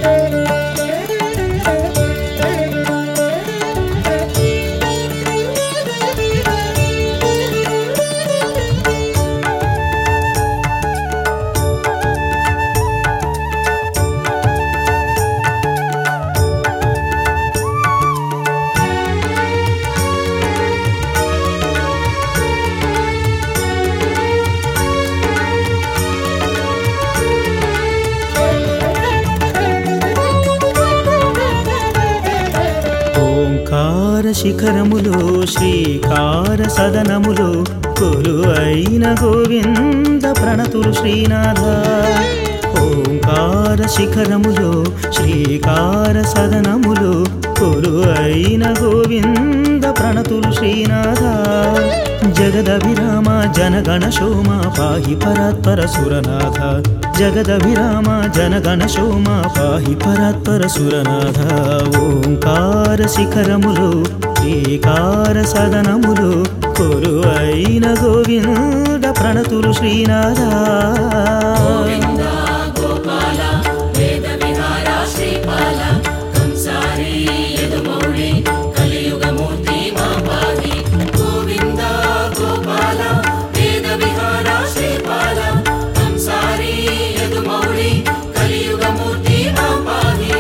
ఓంకార శిఖరములో శ్రీకార సదనములో కొలు అయిన గోవింద ప్రణతులు శ్రీనాథ ఓంకార శిఖరములో శ్రీకార సదనములో కొలు అయిన గోవింద ప్రణతులు శ్రీనాథ జగదభిరామ జనగణ శోమ పాహి పరాత్పర సురనాథ జగదభిరామ జనగణ శోమ పాహి పరాత్పర సురనాథ ఓంకార శిఖరములు శ్రీకార సదనములు కొరు అయిన గోవింద ప్రణతులు శ్రీనాథ గోపాల వేద విహార శ్రీపాల కంసారి యదుమౌళి కలియుగమూర్తి మా పాహి గోవింద గోపాల వేద విహార శ్రీపాల కంసారి యదుమౌళి కలియుగమూర్తి మా పాహి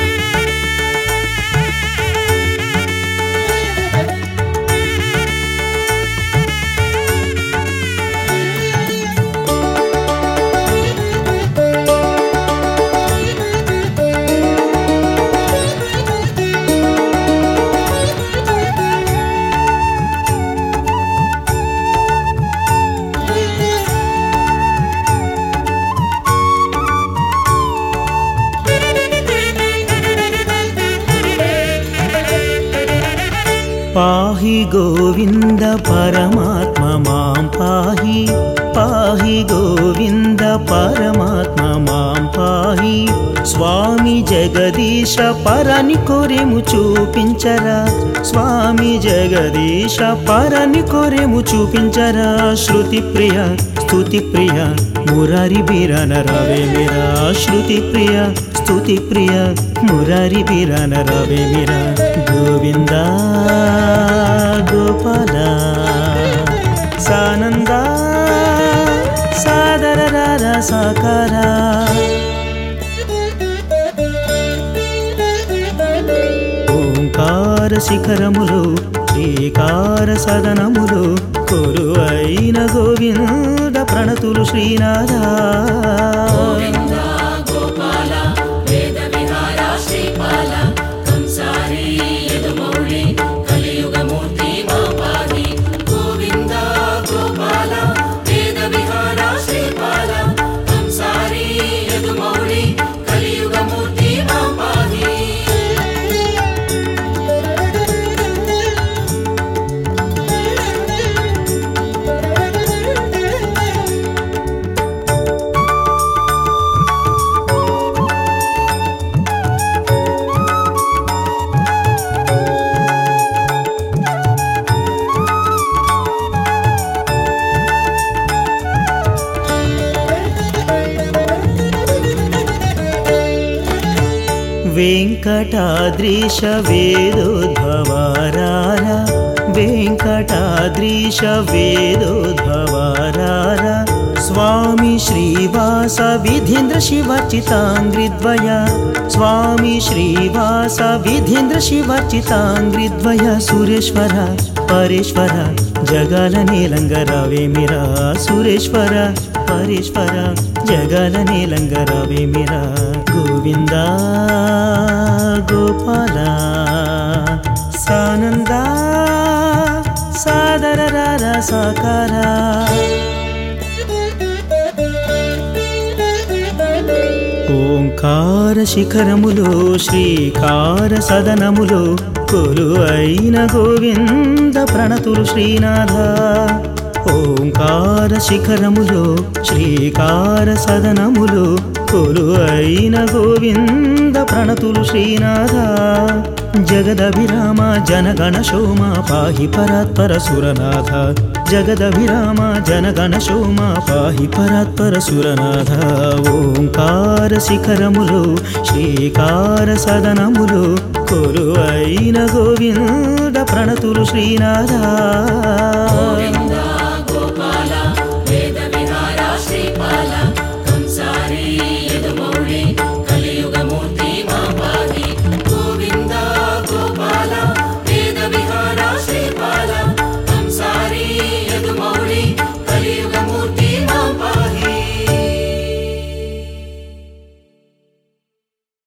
పాహి గోవింద పరమాత్మ మాం పాహి పాహి గోవింద పరమాత్మ మాం పాహి స్వామి జగదీశ పరని కొరెము చూపించరా స్వామి జగదీశ పరని కొరెము చూపించరా శృతి ప్రియ స్తుతి ప్రియ మురారి బీరన రవే మీరా శృతి ప్రియ స్తుతి ప్రియ మురారి బీరన రవే మీరా గోవింద గోపాల సానంద సాదర రార సాకార ఓంకార శిఖరములు శ్రీకార సదనములు కొరు అయిన గోవింద ప్రణతులు శ్రీనాథ గోవింద గోపాల వేద విహార శ్రీపాల కంసారి యదుమౌళి కలియుగమూర్తి మా పాహి గోవింద గోపాల వేద విహార శ్రీపాల కంసారి యదుమౌళి కలియుగమూర్తి మా పాహి వెంకటాద్రీశ వేదోద్భవారార వెంకటాద్రీశ వేదోద్భవారార స్వామి శ్రీవాస విధీంద్ర శివర్చితాంగ్రిద్వయ స్వామి శ్రీవాస విధీంద్ర శివర్చితాంగ్రిద్వయ సురేశ్వర పరేశ్వర జగల నీలంగరావేమిరా సురేశ్వర పరేశ్వర జగల నీలంగరావేమిరా గోవింద గోపాల సానంద సాదర రార సాకార ఓంకార శిఖరములో శ్రీకార సదనములో కొలు అయిన గోవింద ప్రణతులు శ్రీనాథ ఓంకార శిఖరములో శ్రీకార సదనములో కొలు అయిన గోవింద ప్రణతులు శ్రీనాథ జగదభిరామ జనగణ శోమ పాహి పరాత్పర సురనాథ జగదభిరామ జనగణ శోమ పాహి పరాత్పర సురనాథ ఓంకార శిఖరములు శ్రీకార సదనములు కొరు అయిన గోవింద ప్రణతులు శ్రీనాథ